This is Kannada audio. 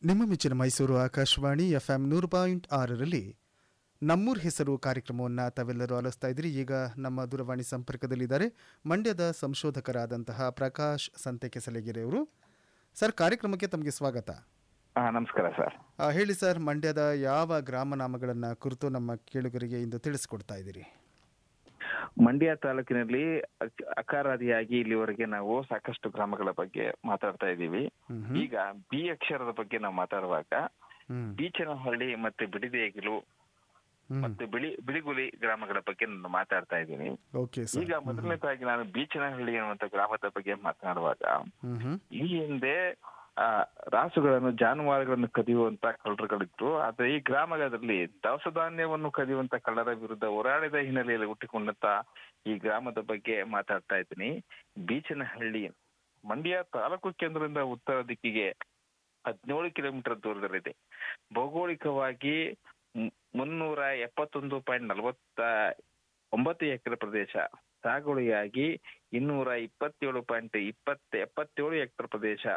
ನಿಮ್ಮ ಮೆಚ್ಚಿನ ಮೈಸೂರು ಆಕಾಶವಾಣಿ ಎಫ್ ಎಂ ನೂರು ಪಾಯಿಂಟ್ ಆರರಲ್ಲಿ ನಮ್ಮೂರ್ ಹೆಸರು ಕಾರ್ಯಕ್ರಮವನ್ನು ತಾವೆಲ್ಲರೂ ಆಲಿಸ್ತಾ ಇದ್ರಿ ಈಗ ನಮ್ಮ ದೂರವಾಣಿ ಸಂಪರ್ಕದಲ್ಲಿದ್ದಾರೆ ಮಂಡ್ಯದ ಸಂಶೋಧಕರಾದಂತಹ ಪ್ರಕಾಶ್ ಸಂತೆಕೆಸಲಗೆರೆ ಅವರು ಸರ್ ಕಾರ್ಯಕ್ರಮಕ್ಕೆ ತಮಗೆ ಸ್ವಾಗತ ಹಾ ನಮಸ್ಕಾರ ಸರ್ ಆ, ಹೇಳಿ ಸರ್ ಮಂಡ್ಯದ ಯಾವ ಗ್ರಾಮನಾಮಗಳನ್ನು ಕುರಿತು ನಮ್ಮ ಕೇಳುಗರಿಗೆ ಇಂದು ತಿಳಿಸ್ಕೊಡ್ತಾ ಇದ್ದೀರಿ ಮಂಡ್ಯ ತಾಲೂಕಿನಲ್ಲಿ ಅಕ್- ಅಕಾರಾದಿಯಾಗಿ ಇಲ್ಲಿವರೆಗೆ ನಾವು ಸಾಕಷ್ಟು ಗ್ರಾಮಗಳ ಬಗ್ಗೆ ಮಾತಾಡ್ತಾ ಇದ್ದೀವಿ ಹ್ಮ್ ಈಗ ಬಿ ಅಕ್ಷರದ ಬಗ್ಗೆ ನಾವು ಮಾತಾಡುವಾಗ ಹ್ಮ್ ಬೀಚನಹಳ್ಳಿ ಮತ್ತೆ ಬಿಡಿದೇಗಿಲು ಹ್ಮ್ ಮತ್ತೆ ಬಿಳಿ ಬಿಳಿಗುಲಿ ಗ್ರಾಮಗಳ ಬಗ್ಗೆ ನಾನು ಮಾತಾಡ್ತಾ ಇದ್ದೀನಿ ಓಕೆ ಈಗ ಸರ್ ಮೊದಲನೇದಾಗಿ ನಾನು ಬೀಚನಹಳ್ಳಿ ಅನ್ನುವಂತ ಗ್ರಾಮದ ಬಗ್ಗೆ ಮಾತನಾಡುವಾಗ ಹ್ಮ್ ಹ್ಮ್ ಈ ಹಿಂದೆ ಆ ರಾಸುಗಳನ್ನು ಜಾನುವಾರುಗಳನ್ನು ಕದಿಯುವಂತ ಕಳ್ಳರುಗಳಿದ್ರು ಆದ್ರೆ ಈ ಗ್ರಾಮದಲ್ಲಿ ದವಸ ಧಾನ್ಯವನ್ನು ಕದಿಯುವಂತ ಕಳ್ಳರ ವಿರುದ್ಧ ಹೋರಾಡಿದ ಹಿನ್ನೆಲೆಯಲ್ಲಿ ಹುಟ್ಟಿಕೊಂಡಂತ ಈ ಗ್ರಾಮದ ಬಗ್ಗೆ ಮಾತಾಡ್ತಾ ಇದ್ದೀನಿ ಬೀಚನಹಳ್ಳಿ ಮಂಡ್ಯ ತಾಲೂಕು ಕೇಂದ್ರದಿಂದ ಉತ್ತರ ದಿಕ್ಕಿಗೆ ಹದಿನೇಳು ಕಿಲೋಮೀಟರ್ ದೂರದಲ್ಲಿದೆ ಭೌಗೋಳಿಕವಾಗಿ ಮು- ಮುನ್ನೂರ ಎಪ್ಪತ್ತೊಂದು ಪಾಯಿಂಟ್ ನಲವತ್ತ ಒಂಬತ್ತು ಎಕರೆ ಪ್ರದೇಶ ಸಾಗುವಳಿಯಾಗಿ ಇನ್ನೂರ ಇಪ್ಪತ್ತೇಳು ಪಾಯಿಂಟ್ ಇಪ್ಪತ್ತ ಎಪ್ಪತ್ತೇಳು ಹೆಕ್ಟರ್ ಪ್ರದೇಶ